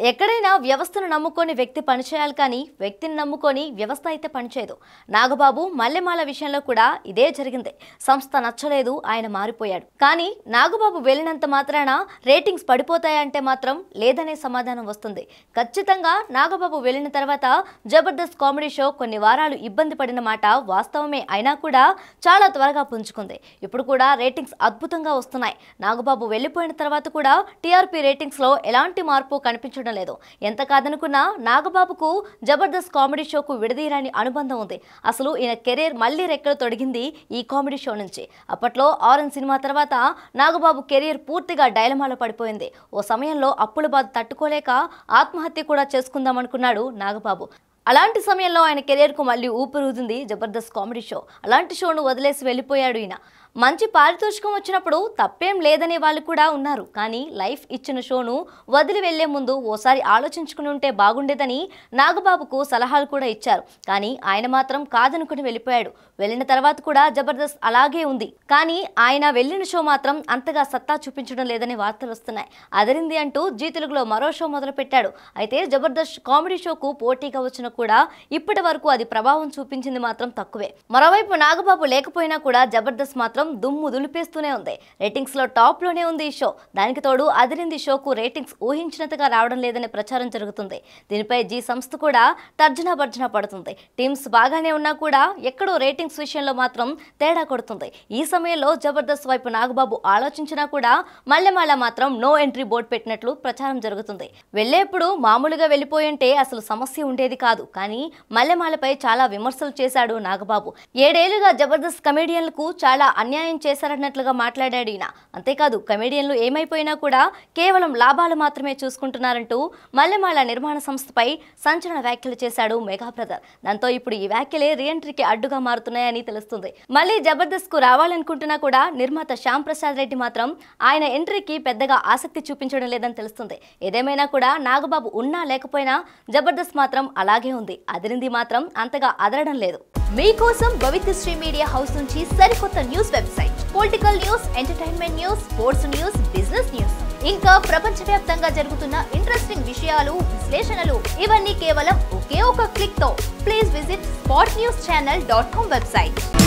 ఎక్కడైనా వ్యవస్థను నమ్ముకొని వ్యక్తి పనిచేయాలి కానీ వ్యక్తిని నమ్ముకొని వ్యవస్థ అయితే పనిచేయదు నాగబాబు మల్లెమాల విషయంలో కూడా ఇదే జరిగింది సంస్థ నచ్చలేదు ఆయన మారిపోయాడు కానీ నాగబాబు వెళ్ళినంత మాత్రాన రేటింగ్స్ పడిపోతాయంటే మాత్రం లేదనే సమాధానం వస్తుంది ఖచ్చితంగా నాగబాబు వెళ్ళిన తర్వాత జబర్దస్త్ కామెడీ షో కొన్ని వారాలు ఇబ్బంది పడిన మాట వాస్తవమే అయినా కూడా చాలా త్వరగా పుంజుకుంది ఇప్పుడు కూడా రేటింగ్స్ అద్భుతంగా వస్తున్నాయి నాగబాబు వెళ్ళిపోయిన తర్వాత కూడా టీఆర్పీ రేటింగ్స్ లో ఎలాంటి మార్పు కనిపించడం లేదు ఎంత కాదనుకున్నా నాగబాబుకు జబర్దస్త్ కామెడీ షోకు విడదీయరాని అనుబంధం ఉంది అసలు ఈయన కెరీర్ మళ్ళీ రెక్కలు తొడిగింది ఈ కామెడీ షో నుంచి అప్పట్లో ఆరెంజ్ సినిమా తర్వాత నాగబాబు కెరీర్ పూర్తిగా డైలమాలో పడిపోయింది ఓ సమయంలో అప్పుల బాధ తట్టుకోలేక ఆత్మహత్య కూడా చేసుకుందామనుకున్నాడు నాగబాబు అలాంటి సమయంలో ఆయన కెరీర్కు మళ్ళీ ఊపిరుతుంది జబర్దస్త్ కామెడీ షో అలాంటి షోను వదిలేసి వెళ్ళిపోయాడు ఈయన మంచి పారితోషికం వచ్చినప్పుడు తప్పేం లేదనే వాళ్ళు కూడా ఉన్నారు కానీ లైఫ్ ఇచ్చిన షోను వదిలి వెళ్లే ముందు ఓసారి ఆలోచించుకుని ఉంటే బాగుండేదని నాగబాబుకు సలహాలు కూడా ఇచ్చారు కానీ ఆయన మాత్రం కాదనుకుని వెళ్ళిపోయాడు వెళ్ళిన తర్వాత కూడా జబర్దస్త్ అలాగే ఉంది కానీ ఆయన వెళ్ళిన షో మాత్రం అంతగా సత్తా చూపించడం లేదని వార్తలు వస్తున్నాయి అదిరింది అంటూ జీ తెలుగులో మరో షో మొదలుపెట్టాడు అయితే జబర్దస్త్ కామెడీ షోకు పోటీగా వచ్చిన కూడా ఇప్పటి వరకు అది ప్రభావం చూపించింది మాత్రం తక్కువే మరోవైపు నాగబాబు లేకపోయినా కూడా జబర్దస్త్ మాత్రం దుమ్ము దులిపేస్తూనే ఉంది రేటింగ్స్ లో టాప్ లోనే ఉంది ఈ షో దానికి తోడు అదిరింది షోకు రేటింగ్స్ ఊహించినంతగా రావడం లేదనే ప్రచారం జరుగుతుంది దీనిపై జీ సంస్థ కూడా తర్జనా భర్జన పడుతుంది టీమ్స్ బాగానే ఉన్నా కూడా ఎక్కడో రేటింగ్స్ విషయంలో మాత్రం తేడా కొడుతుంది ఈ సమయంలో జబర్దస్త్ వైపు నాగబాబు ఆలోచించినా కూడా మల్లెమాల మాత్రం నో ఎంట్రీ బోర్డు పెట్టినట్లు ప్రచారం జరుగుతుంది వెళ్ళేప్పుడు మామూలుగా వెళ్ళిపోయింటే అసలు సమస్య ఉండేది కాదు కానీ మల్లెమాలపై చాలా విమర్శలు చేశాడు నాగబాబు ఏడేళ్లుగా జబర్దస్త్ కమెడియన్లకు చాలా అన్యాయం చేశారన్నట్లుగా మాట్లాడాడు ఈయన అంతేకాదు కమెడియన్లు ఏమైపోయినా కూడా కేవలం లాభాలు మాత్రమే చూసుకుంటున్నారంటూ మల్లెమాల నిర్మాణ సంస్థపై సంచలన వ్యాఖ్యలు చేశాడు మెగా బ్రదర్ దాంతో ఇప్పుడు ఈ వ్యాఖ్యలే రీఎంట్రీకి అడ్డుగా మారుతున్నాయని తెలుస్తుంది మళ్ళీ జబర్దస్త్ కు రావాలనుకుంటున్నా కూడా నిర్మాత శ్యామ్ ప్రసాద్ రెడ్డి మాత్రం ఆయన ఎంట్రీకి పెద్దగా ఆసక్తి చూపించడం లేదని తెలుస్తుంది ఏదేమైనా కూడా నాగబాబు ఉన్నా లేకపోయినా జబర్దస్త్ మాత్రం అలాగే ఉంది అదిరింది మాత్రం అంతగా అదరడం లేదు మీకోసం పవిత్రశ్రీ మీడియా హౌస్ నుంచి సరికొత్త news website political news entertainment news sports news business news ఇంకా ప్రపంచవ్యాప్తంగా జరుగుతున్న ఇంట్రెస్టింగ్ విషయాలు విశ్లేషణలు ఇవన్నీ కేవలం ఒకే ఒక క్లిక్ తో please visit spot news channel dot com website